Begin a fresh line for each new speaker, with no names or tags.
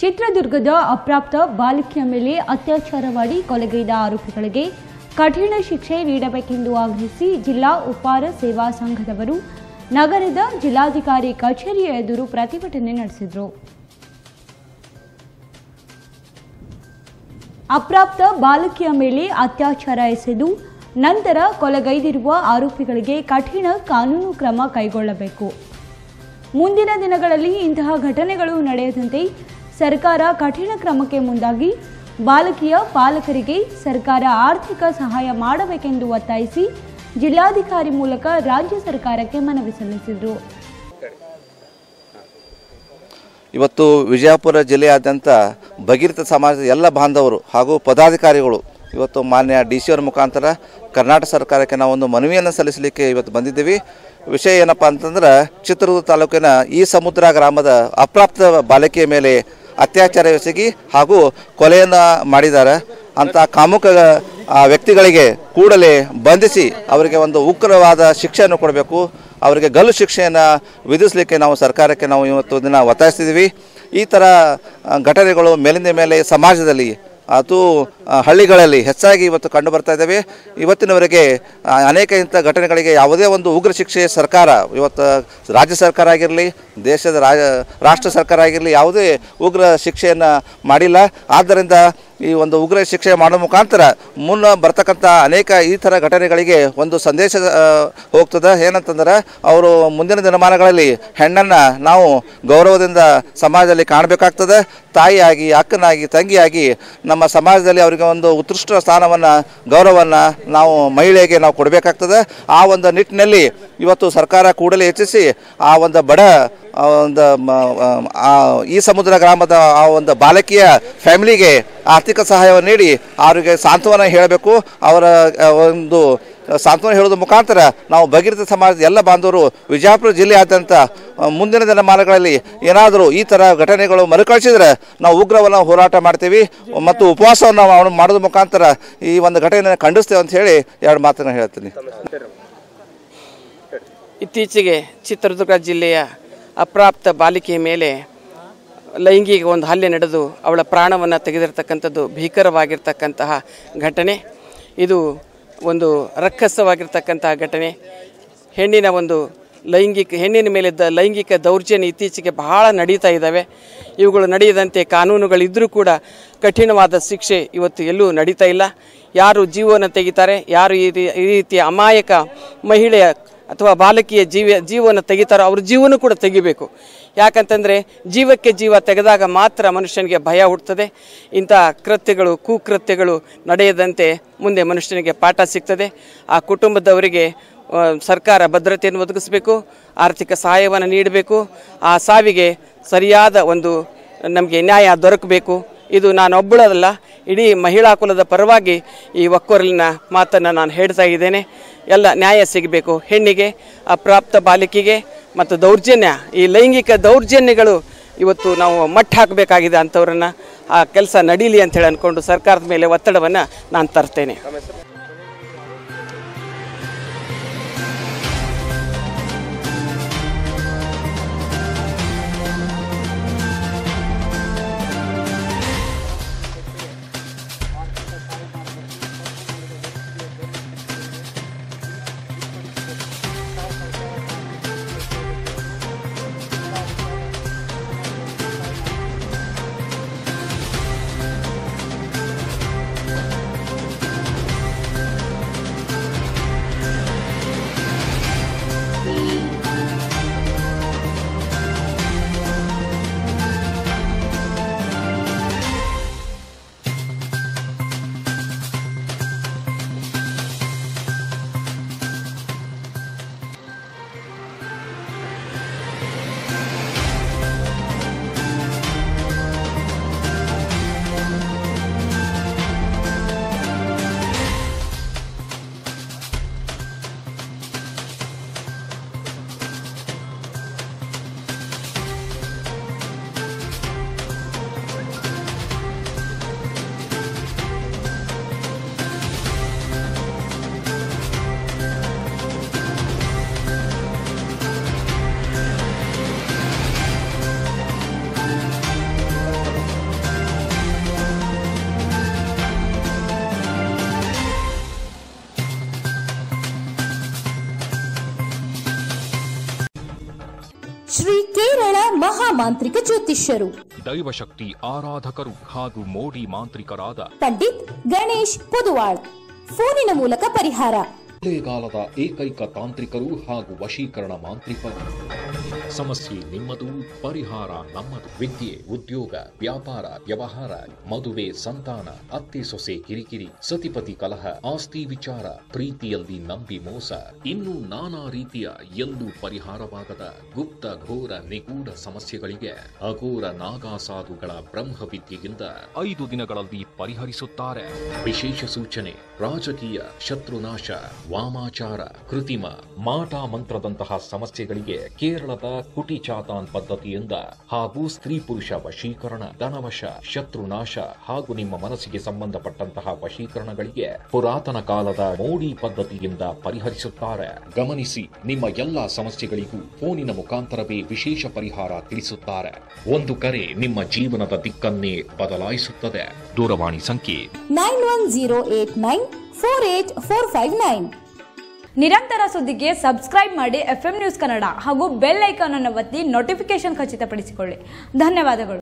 ಚಿತ್ರದುರ್ಗದ ಅಪ್ರಾಪ್ತ ಬಾಲಕಿಯ ಮೇಲೆ ಅತ್ಯಾಚಾರ ಮಾಡಿ ಕೊಲೆಗೈದ ಆರೋಪಿಗಳಿಗೆ ಕಠಿಣ ಶಿಕ್ಷೆ ನೀಡಬೇಕೆಂದು ಆಗ್ರಹಿಸಿ ಜಿಲ್ಲಾ ಉಪಾರ ಸೇವಾ ಸಂಘದವರು ನಗರದ ಜಿಲ್ಲಾಧಿಕಾರಿ ಕಚೇರಿಯ ಎದುರು ಪ್ರತಿಭಟನೆ ನಡೆಸಿದರು ಅಪ್ರಾಪ್ತ ಬಾಲಕಿಯ ಮೇಲೆ ಅತ್ಯಾಚಾರ ಎಸೆದು ನಂತರ ಕೊಲೆಗೈದಿರುವ ಆರೋಪಿಗಳಿಗೆ ಕಠಿಣ ಕಾನೂನು ಕ್ರಮ ಕೈಗೊಳ್ಳಬೇಕು ಮುಂದಿನ ದಿನಗಳಲ್ಲಿ ಇಂತಹ ಘಟನೆಗಳು ನಡೆಯದಂತೆ ಸರ್ಕಾರ ಕಠಿಣ ಕ್ರಮಕ್ಕೆ ಮುಂದಾಗಿ ಬಾಲಕಿಯ ಪಾಲಕರಿಗೆ ಸರ್ಕಾರ ಆರ್ಥಿಕ ಸಹಾಯ ಮಾಡಬೇಕೆಂದು ಒತ್ತಾಯಿಸಿ ಜಿಲ್ಲಾಧಿಕಾರಿ ಮೂಲಕ ರಾಜ್ಯ ಸರ್ಕಾರಕ್ಕೆ ಮನವಿ ಸಲ್ಲಿಸಿದರು
ಇವತ್ತು ವಿಜಯಪುರ ಜಿಲ್ಲೆಯಾದ್ಯಂತ ಭಗೀರಥ ಸಮಾಜದ ಎಲ್ಲ ಬಾಂಧವರು ಹಾಗೂ ಪದಾಧಿಕಾರಿಗಳು ಇವತ್ತು ಮಾನ್ಯ ಡಿ ಸಿ ಅವರ ಮುಖಾಂತರ ಕರ್ನಾಟಕ ಸರ್ಕಾರಕ್ಕೆ ನಾವು ಒಂದು ಮನವಿಯನ್ನು ಸಲ್ಲಿಸಲಿಕ್ಕೆ ಇವತ್ತು ಬಂದಿದ್ದೀವಿ ವಿಷಯ ಏನಪ್ಪ ಅಂತಂದ್ರೆ ಚಿತ್ರದುರ್ಗ ತಾಲೂಕಿನ ಈ ಸಮುದ್ರ ಗ್ರಾಮದ ಅಪ್ರಾಪ್ತ ಬಾಲಕಿಯ ಮೇಲೆ ಅತ್ಯಾಚಾರ ಎಸಗಿ ಹಾಗೂ ಕೊಲೆಯನ್ನು ಮಾಡಿದ್ದಾರೆ ಅಂಥ ಕಾಮುಕ ಆ, ವ್ಯಕ್ತಿಗಳಿಗೆ ಕೂಡಲೇ ಬಂಧಿಸಿ ಅವರಿಗೆ ಒಂದು ಉಗ್ರವಾದ ಶಿಕ್ಷೆಯನ್ನು ಕೊಡಬೇಕು ಅವರಿಗೆ ಗಲ್ಲು ಶಿಕ್ಷೆಯನ್ನು ವಿಧಿಸಲಿಕ್ಕೆ ನಾವು ಸರ್ಕಾರಕ್ಕೆ ನಾವು ಇವತ್ತು ದಿನ ಒತ್ತಾಯಿಸ್ತಿದ್ದೀವಿ ಈ ಥರ ಆ, ಘಟನೆಗಳು ಮೇಲಿಂದ ಮೇಲೆ ಸಮಾಜದಲ್ಲಿ ಅದು ಆ, ಹಳ್ಳಿಗಳಲ್ಲಿ ಹೆಚ್ಚಾಗಿ ಇವತ್ತು ಕಂಡು ಬರ್ತಾ ಇದ್ದಾವೆ ಇವತ್ತಿನವರೆಗೆ ಆ, ಅನೇಕ ಇಂಥ ಘಟನೆಗಳಿಗೆ ಯಾವುದೇ ಒಂದು ಉಗ್ರ ಶಿಕ್ಷೆ ಸರ್ಕಾರ ಇವತ್ತು ರಾಜ್ಯ ಸರ್ಕಾರ ಆಗಿರಲಿ ದೇಶದ ರಾಜ ರಾಷ್ಟ್ರ ಸರ್ಕಾರ ಆಗಿರಲಿ ಯಾವುದೇ ಉಗ್ರ ಶಿಕ್ಷೆಯನ್ನು ಮಾಡಿಲ್ಲ ಆದ್ದರಿಂದ ಈ ಒಂದು ಉಗ್ರ ಶಿಕ್ಷೆ ಮಾಡೋ ಮುಖಾಂತರ ಮುನ್ನ ಬರ್ತಕ್ಕಂಥ ಅನೇಕ ಈ ಥರ ಘಟನೆಗಳಿಗೆ ಒಂದು ಸಂದೇಶ ಆ, ಹೋಗ್ತದೆ ಏನಂತಂದ್ರೆ ಅವರು ಮುಂದಿನ ದಿನಮಾನಗಳಲ್ಲಿ ಹೆಣ್ಣನ್ನು ನಾವು ಗೌರವದಿಂದ ಸಮಾಜದಲ್ಲಿ ಕಾಣಬೇಕಾಗ್ತದೆ ತಾಯಿಯಾಗಿ ಅಕ್ಕನಾಗಿ ತಂಗಿಯಾಗಿ ನಮ್ಮ ಸಮಾಜದಲ್ಲಿ ಅವರಿಗೆ ಒಂದು ಉತ್ಕೃಷ್ಟ ಸ್ಥಾನವನ್ನು ಗೌರವವನ್ನು ನಾವು ಮಹಿಳೆಗೆ ನಾವು ಕೊಡಬೇಕಾಗ್ತದೆ ಆ ಒಂದು ನಿಟ್ಟಿನಲ್ಲಿ ಇವತ್ತು ಸರ್ಕಾರ ಕೂಡಲೇ ಹೆಚ್ಚಿಸಿ ಆ ಒಂದು ಬಡ ಆ ಒಂದು ಮ- ಆ ಈ ಸಮುದ್ರ ಗ್ರಾಮದ ಆ ಒಂದು ಬಾಲಕಿಯ ಫ್ಯಾಮಿಲಿಗೆ ಆರ್ಥಿಕ ಸಹಾಯವನ್ನು ನೀಡಿ ಅವರಿಗೆ ಸಾಂತ್ವನ ಹೇಳಬೇಕು ಅವರ ಆ, ಒಂದು ಸಾಂತ್ವನ ಹೇಳೋದ್ರ ಮುಖಾಂತರ ನಾವು ಭಗೀರಥ ಸಮಾಜದ ಎಲ್ಲ ಬಾಂಧವರು ವಿಜಯಪುರ ಜಿಲ್ಲೆಯಾದ್ಯಂತ ಆ, ಮುಂದಿನ ದಿನಮಾನಗಳಲ್ಲಿ ಏನಾದರೂ ಈ ಥರ ಘಟನೆಗಳು ಮರುಕಳಿಸಿದ್ರೆ ನಾವು ಉಗ್ರವನ್ನು ಹೋರಾಟ ಮಾಡ್ತೀವಿ ಮತ್ತು ಉಪವಾಸವನ್ನು ನಾವು ಮಾಡೋದ್ರ ಮುಖಾಂತರ ಈ ಒಂದು ಘಟನೆಯನ್ನು ಖಂಡಿಸ್ತೇವೆ ಅಂತ ಹೇಳಿ ಎರಡು ಮಾತನ್ನು ಹೇಳ್ತೀನಿ
ಇತ್ತೀಚೆಗೆ ಚಿತ್ರದುರ್ಗ ಜಿಲ್ಲೆಯ ಅಪ್ರಾಪ್ತ ಬಾಲಿಕೆಯ ಮೇಲೆ ಲೈಂಗಿಕ ಒಂದು ಹಲ್ಲೆ ನಡೆದು ಅವಳ ಪ್ರಾಣವನ್ನು ತೆಗೆದಿರ್ತಕ್ಕಂಥದ್ದು ಭೀಕರವಾಗಿರ್ತಕ್ಕಂತಹ ಘಟನೆ ಇದು ಒಂದು ರಕ್ಕಸವಾಗಿರ್ತಕ್ಕಂತಹ ಘಟನೆ ಹೆಣ್ಣಿನ ಒಂದು ಲೈಂಗಿಕ ಹೆಣ್ಣಿನ ಮೇಲಿದ್ದ ಲೈಂಗಿಕ ದೌರ್ಜನ್ಯ ಇತ್ತೀಚೆಗೆ ಬಹಳ ನಡೀತಾ ಇದ್ದಾವೆ ಇವುಗಳು ನಡೆಯದಂತೆ ಕಾನೂನುಗಳಿದ್ದರೂ ಕೂಡ ಕಠಿಣವಾದ ಶಿಕ್ಷೆ ಇವತ್ತು ಎಲ್ಲೂ ನಡೀತಾ ಇಲ್ಲ ಯಾರು ಜೀವವನ್ನು ತೆಗಿತಾರೆ ಯಾರು ಈ ರೀ- ಈ ರೀತಿಯ ಅಮಾಯಕ ಮಹಿಳೆಯ ಅಥವಾ ಬಾಲಕಿಯ ಜೀವ ಜೀವವನ್ನು ತೆಗಿತಾರೋ ಅವ್ರ ಜೀವನ ಕೂಡ ತೆಗಿಬೇಕು ಯಾಕಂತಂದರೆ ಜೀವಕ್ಕೆ ಜೀವ ತೆಗೆದಾಗ ಮಾತ್ರ ಮನುಷ್ಯನಿಗೆ ಭಯ ಹುಟ್ಟುತ್ತದೆ ಇಂಥ ಕೃತ್ಯಗಳು ಕುಕೃತ್ಯಗಳು ನಡೆಯದಂತೆ ಮುಂದೆ ಮನುಷ್ಯನಿಗೆ ಪಾಠ ಸಿಗ್ತದೆ ಆ ಕುಟುಂಬದವರಿಗೆ ಆ, ಸರ್ಕಾರ ಭದ್ರತೆಯನ್ನು ಒದಗಿಸಬೇಕು ಆರ್ಥಿಕ ಸಹಾಯವನ್ನು ನೀಡಬೇಕು ಆ ಸಾವಿಗೆ ಸರಿಯಾದ ಒಂದು ನಮಗೆ ನ್ಯಾಯ ದೊರಕಬೇಕು ಇದು ನಾನು ಒಬ್ಬಳಲ್ಲ ಇಡೀ ಮಹಿಳಾ ಕುಲದ ಪರವಾಗಿ ಈ ಒಕ್ಕೊರಲಿನ ಮಾತನ್ನು ನಾನು ಹೇಳ್ತಾ ಇದ್ದೇನೆ ಎಲ್ಲ ನ್ಯಾಯ ಸಿಗಬೇಕು ಹೆಣ್ಣಿಗೆ ಅಪ್ರಾಪ್ತ ಬಾಲಿಕೆಗೆ ಮತ್ತು ದೌರ್ಜನ್ಯ ಈ ಲೈಂಗಿಕ ದೌರ್ಜನ್ಯಗಳು ಇವತ್ತು ನಾವು ಮಟ್ಟ ಹಾಕಬೇಕಾಗಿದೆ ಅಂಥವ್ರನ್ನ ಆ ಕೆಲಸ ನಡೀಲಿ ಅಂತ ಹೇಳಿ ಅಂದ್ಕೊಂಡು ಸರ್ಕಾರದ ಮೇಲೆ ಒತ್ತಡವನ್ನು ನಾನು ತರ್ತೇನೆ
ಮಹಾಮಾಂತ್ರಿಕ ಜ್ಯೋತಿಷ್ಯರು
ದೈವಶಕ್ತಿ ಆರಾಧಕರು ಹಾಗೂ ಮೋಡಿ ಮಾಂತ್ರಿಕರಾದ
ಪಂಡಿತ್ ಗಣೇಶ್ ಪೊದುವಾಳ್ ಫೋನಿನ ಮೂಲಕ ಪರಿಹಾರ
ಹಳೆಗಾಲದ ಏಕೈಕ ತಾಂತ್ರಿಕರು ಹಾಗೂ ವಶೀಕರಣ ಮಾಂತ್ರಿಕರು ಸಮಸ್ಯೆ ನಿಮ್ಮದು ಪರಿಹಾರ ನಮ್ಮದು ವಿದ್ಯೆ ಉದ್ಯೋಗ ವ್ಯಾಪಾರ ವ್ಯವಹಾರ ಮದುವೆ ಸಂತಾನ ಅತ್ತೆ ಸೊಸೆ ಕಿರಿಕಿರಿ ಸತಿಪತಿ ಕಲಹ ಆಸ್ತಿ ವಿಚಾರ ಪ್ರೀತಿಯಲ್ಲಿ ನಂಬಿ ಮೋಸ ಇನ್ನು ನಾನಾ ರೀತಿಯ ಎಲ್ಲೂ ಪರಿಹಾರವಾಗದ ಗುಪ್ತ ಘೋರ ನಿಗೂಢ ಸಮಸ್ಯೆಗಳಿಗೆ ಅಘೋರ ನಾಗಾಸಾಧುಗಳ ಬ್ರಹ್ಮವಿದ್ಯೆಯಿಂದ ಐದು ದಿನಗಳಲ್ಲಿ ಪರಿಹರಿಸುತ್ತಾರೆ ವಿಶೇಷ ಸೂಚನೆ ರಾಜಕೀಯ ಶತ್ರುನಾಶ ವಾಮಾಚಾರ ಕೃತಿಮ ಮಾಟ ಮಂತ್ರದಂತಹ ಸಮಸ್ಯೆಗಳಿಗೆ ಕೇರಳದ ಕುಟಿ ಚಾತಾನ್ ಪದ್ಧತಿಯಿಂದ ಹಾಗೂ ಸ್ತ್ರೀ ಪುರುಷ ವಶೀಕರಣ ಧನವಶ ಶತ್ರುನಾಶ ಹಾಗೂ ನಿಮ್ಮ ಮನಸ್ಸಿಗೆ ಸಂಬಂಧಪಟ್ಟಂತಹ ವಶೀಕರಣಗಳಿಗೆ ಪುರಾತನ ಕಾಲದ ಮೋಡಿ ಪದ್ಧತಿಯಿಂದ ಪರಿಹರಿಸುತ್ತಾರೆ ಗಮನಿಸಿ ನಿಮ್ಮ ಎಲ್ಲಾ ಸಮಸ್ಯೆಗಳಿಗೂ ಫೋನಿನ ಮುಖಾಂತರವೇ ವಿಶೇಷ ಪರಿಹಾರ ತಿಳಿಸುತ್ತಾರೆ ಒಂದು ಕರೆ ನಿಮ್ಮ ಜೀವನದ ದಿಕ್ಕನ್ನೇ ಬದಲಾಯಿಸುತ್ತದೆ ದೂರವಾಣಿ ಸಂಖ್ಯೆ
nine one zero eight nine four eight four five nine
ನಿರಂತರ ಸುದ್ದಿಗೆ ಸಬ್ಸ್ಕ್ರೈಬ್ ಮಾಡಿ ಎಫ್ ನ್ಯೂಸ್ ಕನ್ನಡ ಹಾಗೂ ಬೆಲ್ ಐಕಾನ್ ಅನ್ನು ಒತ್ತಿ ನೋಟಿಫಿಕೇಶನ್ ಖಚಿತಪಡಿಸಿಕೊಳ್ಳಿ ಧನ್ಯವಾದಗಳು